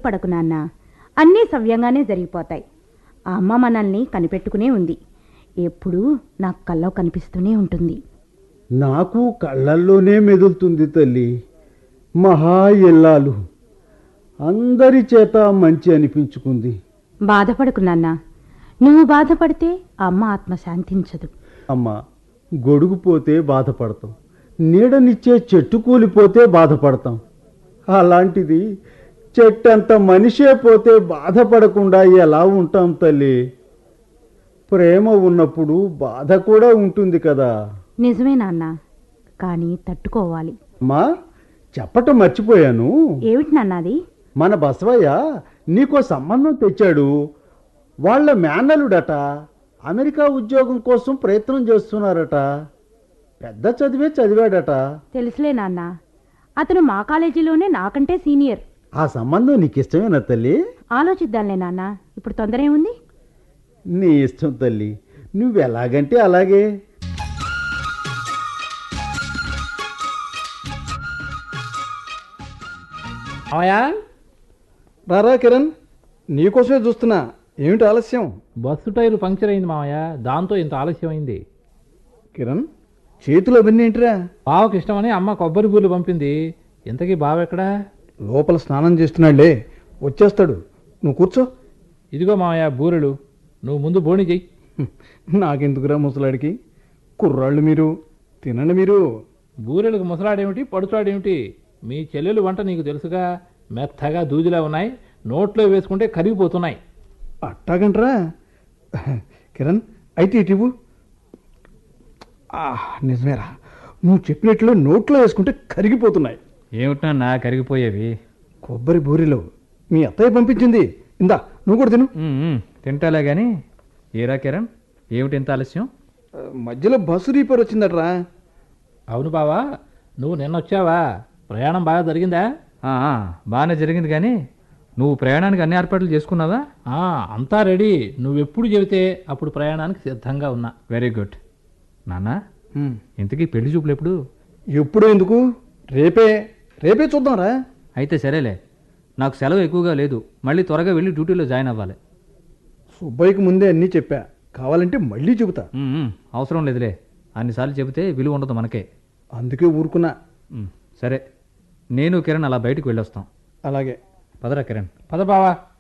బాధపడకు నాన్న అన్నీ సవ్యంగానే జరిగిపోతాయి ఆ అమ్మ మనల్ని కనిపెట్టుకునే ఉంది ఎప్పుడూ నాకు కల్లో కనిపిస్తూనే ఉంటుంది నాకు కళ్ళల్లోనే మెదులుతుంది తల్లి మహా ఇల్లాలు అందరి చేత మంచి అనిపించుకుంది బాధపడకు నాన్న నువ్వు బాధపడితే ఆ అమ్మ ఆత్మ శాంతించదు అమ్మ గొడుగు పోతే బాధపడతాం నీడనిచ్చే చెట్టు కూలిపోతే బాధపడతాం అలాంటిది చెట్టు అంత మనిషే పోతే బాధపడకుండా ఎలా ఉంటాం తల్లి ప్రేమ ఉన్నప్పుడు బాధ కూడా ఉంటుంది కదా నిజమే నాన్న కానీ తట్టుకోవాలి అమ్మా చెప్పటం మర్చిపోయాను ఏమిటి నాన్న అది మన బసవయ్య నీకో సంబంధం తెచ్చాడు వాళ్ళ మేనలుడట అమెరికా ఉద్యోగం కోసం ప్రయత్నం చేస్తున్నారట పెద్ద చదివే చదివాడట తెలుసులే నాన్న అతను మా కాలేజీలోనే నాకంటే సీనియర్ ఆ సంబంధం నీకు ఇష్టమేనా తల్లి ఆలోచిద్దాంలే నాన్న ఇప్పుడు తొందర ఏముంది నీ ఇష్టం తల్లి నువ్వు ఎలాగంటే అలాగే అవయా రారా కిరణ్ నీకోసమే చూస్తున్నా ఏమిటి ఆలస్యం బస్సు టైరు పంక్చర్ అయింది మామయ్య దాంతో ఇంత ఆలస్యం అయింది కిరణ్ చేతులు అవన్నీ ఏంటిరా బావకి ఇష్టమని అమ్మ కొబ్బరి పూలు పంపింది ఇంతకీ బావ ఎక్కడా లోపల స్నానం చేస్తున్నాడులే వచ్చేస్తాడు నువ్వు కూర్చో ఇదిగో మామయ్య బూరెలు నువ్వు ముందు బోణి చెయ్యి హ్మ్. నాకెందుకురా ముసలాడికి కుర్రాళ్ళు మీరు తినండి మీరు బూరెలకు ముసలాడేమిటి పడుచాడేమిటి మీ చెల్లెలు వంట నీకు తెలుసుగా మెత్తగా దూదిలా ఉన్నాయి నోట్లో వేసుకుంటే కరిగిపోతున్నాయి అట్టాగంట్రా కిరణ్ అయితే ఇటు ఇవ్వు. ఆ, నిజమేరా నువ్వు చెప్పినట్లు నోట్లో వేసుకుంటే కరిగిపోతున్నాయి ఏమిటన్నా కరిగిపోయేవి కొబ్బరి బూరిలో మీ అత్తయ్య పంపించింది ఇందా నువ్వు కూడా తిను ఉమ్, ఉమ్, తింటాలే కానీ ఏరా కిరణ్ ఏమిటి ఇంత ఆలస్యం ఆ, మధ్యలో బస్సు రీపేర్ వచ్చిందట్రా అవును బావా నువ్వు నిన్న వచ్చావా ప్రయాణం బాగా జరిగిందా ఆ, ఆ, బాగానే జరిగింది కానీ నువ్వు ప్రయాణానికి అన్ని ఏర్పాట్లు చేసుకున్నావా ఆ, అంతా రెడీ నువ్వెప్పుడు చెబితే అప్పుడు ప్రయాణానికి సిద్ధంగా ఉన్నా వెరీ గుడ్ నాన్న హ్మ్. ఇంతకీ పెళ్లి చూపులు ఎప్పుడు ఎప్పుడు ఎందుకు రేపే రేపే చూద్దాంరా అయితే సరేలే నాకు సెలవు ఎక్కువగా లేదు మళ్ళీ త్వరగా వెళ్ళి డ్యూటీలో జాయిన్ అవ్వాలి సుబ్బయ్యకి ముందే అన్నీ చెప్పా కావాలంటే మళ్ళీ చెబుతా ఉమ్, ఉమ్, అవసరం లేదులే అన్నిసార్లు చెబితే విలువ ఉండదు మనకే అందుకే ఊరుకున్నా ఉమ్, సరే నేను కిరణ్ అలా బయటకు వెళ్ళొస్తాం అలాగే పదరా కిరణ్ పద బావా